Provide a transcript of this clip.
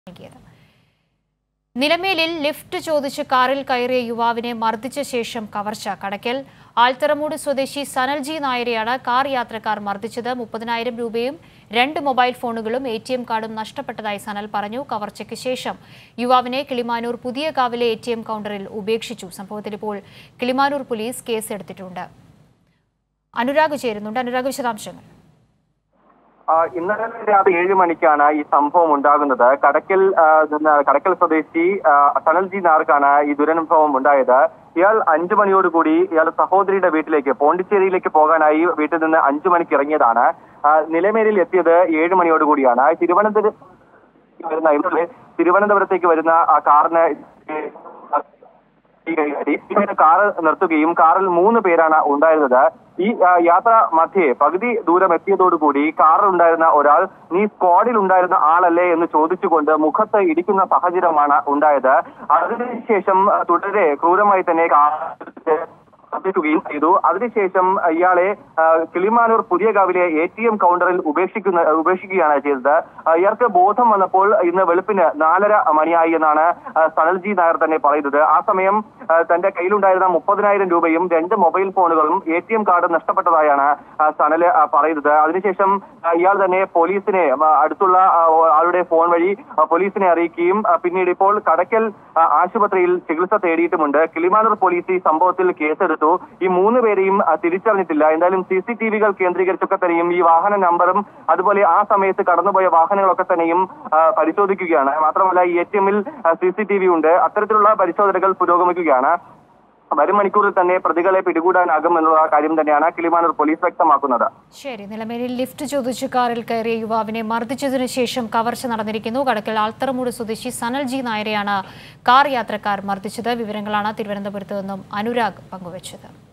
നൽകിയത് നിലമേലിൽ ലിഫ്റ്റ് ചോദിച്ച് കാറിൽ കയറിയ യുവാവിനെ മർദ്ദിച്ച ശേഷം കവർച്ച കടയ്ക്കൽ ആൽത്തറമൂട് സ്വദേശി സനൽജി നായരെയാണ് കാർ യാത്രക്കാർ മർദ്ദിച്ചത് മുപ്പതിനായിരം രൂപയും രണ്ട് മൊബൈൽ ഫോണുകളും എ ടി എം കാർഡും നഷ്ടപ്പെട്ടതായി സനൽ പറഞ്ഞു കവർച്ചയ്ക്ക് ശേഷം യുവാവിനെ കിളിമാനൂർ പുതിയ കാവിലെ എ ടി എം കൗണ്ടറിൽ ഉപേക്ഷിച്ചു സംഭവത്തിൽ ഇപ്പോൾ കിളിമാനൂർ പോലീസ് കേസെടുത്തിട്ടുണ്ട് അനുരാഗ് ചേരുന്നുണ്ട് അനുരാഗ് വിശദാംശങ്ങൾ ആ, ഇന്നലെ രാത്രി ഏഴ് മണിക്കാണ് ഈ സംഭവം ഉണ്ടാകുന്നത് കടക്കൽ ആ, നിന്ന് കടക്കൽ സ്വദേശി ആ, സനൽജി നാർക്കാണ് ഈ ദുരനുഭവം ഉണ്ടായത് ഇയാൾ അഞ്ചു മണിയോടുകൂടി ഇയാൾ സഹോദരിയുടെ വീട്ടിലേക്ക് പോണ്ടിച്ചേരിയിലേക്ക് പോകാനായി വീട്ടിൽ നിന്ന് അഞ്ചു മണിക്ക് ഇറങ്ങിയതാണ് ആ, നിലമേലിൽ എത്തിയത് ഏഴ് മണിയോടുകൂടിയാണ് തിരുവനന്തപുരം വരുന്ന ഇന്നലെ തിരുവനന്തപുരത്തേക്ക് വരുന്ന ആ കാറിന് പിന്നീട് കാറ് നിർത്തുകയും കാറിൽ മൂന്ന് പേരാണ് ഉണ്ടായിരുന്നത് ഈ ആ, യാത്ര മധ്യേ പകുതി ദൂരം എത്തിയതോടുകൂടി കാറിൽ ഉണ്ടായിരുന്ന ഒരാൾ നീ സ്ക്വാഡിൽ ഉണ്ടായിരുന്ന ആളല്ലേ എന്ന് ചോദിച്ചുകൊണ്ട് മുഖത്ത് ഇടിക്കുന്ന സാഹചര്യമാണ് ഉണ്ടായത് അതിനുശേഷം ആ, തുടരെ ക്രൂരമായി തന്നെ കാർ മർദ്ദിക്കുകയും ചെയ്തു അതിനുശേഷം ഇയാളെ ആ, കിളിമാനൂർ പുതിയകാവിലെ എ ടി എം കൗണ്ടറിൽ ഉപേക്ഷിക്കുന്ന ഉപേക്ഷിക്കുകയാണ് ചെയ്തത് ആ, ഇയാൾക്ക് ബോധം വന്നപ്പോൾ ഇന്ന് വെളുപ്പിന് നാലര മണിയായി എന്നാണ് ആ, സനൽജി നായർ തന്നെ പറയുന്നത് ആ സമയം ആ, തന്റെ കയ്യിലുണ്ടായിരുന്ന മുപ്പതിനായിരം രൂപയും രണ്ട് മൊബൈൽ ഫോണുകളും എ ടി എം കാർഡും നഷ്ടപ്പെട്ടതായാണ് ആ, സനല് ആ, പറയുന്നത് അതിനുശേഷം ആ, ഇയാൾ തന്നെ പോലീസിനെ ആ, അടുത്തുള്ള ആ, ആളുടെ ഫോൺ വഴി ആ, പോലീസിനെ അറിയിക്കുകയും ആ, പിന്നീട് ഇപ്പോൾ കടക്കൽ ആ, ആശുപത്രിയിൽ ചികിത്സ തേടിയിട്ടുമുണ്ട് കിളിമാനൂർ പോലീസ് ഈ സംഭവത്തിൽ കേസെടുത്തു ഈ മൂന്ന് പേരെയും ആ, തിരിച്ചറിഞ്ഞിട്ടില്ല എന്തായാലും സി സി ടി വികൾ കേന്ദ്രീകരിച്ചൊക്കെ തന്നെയും ഈ വാഹന നമ്പറും അതുപോലെ ആ സമയത്ത് കടന്നുപോയ വാഹനങ്ങളൊക്കെ തന്നെയും ആ, പരിശോധിക്കുകയാണ് മാത്രമല്ല ഈ എ ടി എമ്മിൽ സി സി ടി വി ഉണ്ട് അത്തരത്തിലുള്ള പരിശോധനകൾ പുരോഗമിക്കുകയാണ് വരും മണിക്കൂറിൽ തന്നെ പ്രതികളെ പിടികൂടാനാകും എന്നുള്ള കാര്യം തന്നെയാണ് കിളിമാനൂർ പോലീസ് വ്യക്തമാക്കുന്നത് ശരി നിലമേലിൽ ലിഫ്റ്റ് ചോദിച്ച് കാറിൽ കയറിയ യുവാവിനെ മർദ്ദിച്ചതിനു ശേഷം കവർച്ച നടന്നിരിക്കുന്നു കടക്കൽ ആൽത്തറമൂട് സ്വദേശി സനൽജി നായരെയാണ് കാർ യാത്രക്കാർ മർദ്ദിച്ചത് വിവരങ്ങളാണ് തിരുവനന്തപുരത്ത് നിന്നും അനുരാഗ് പങ്കുവച്ചത്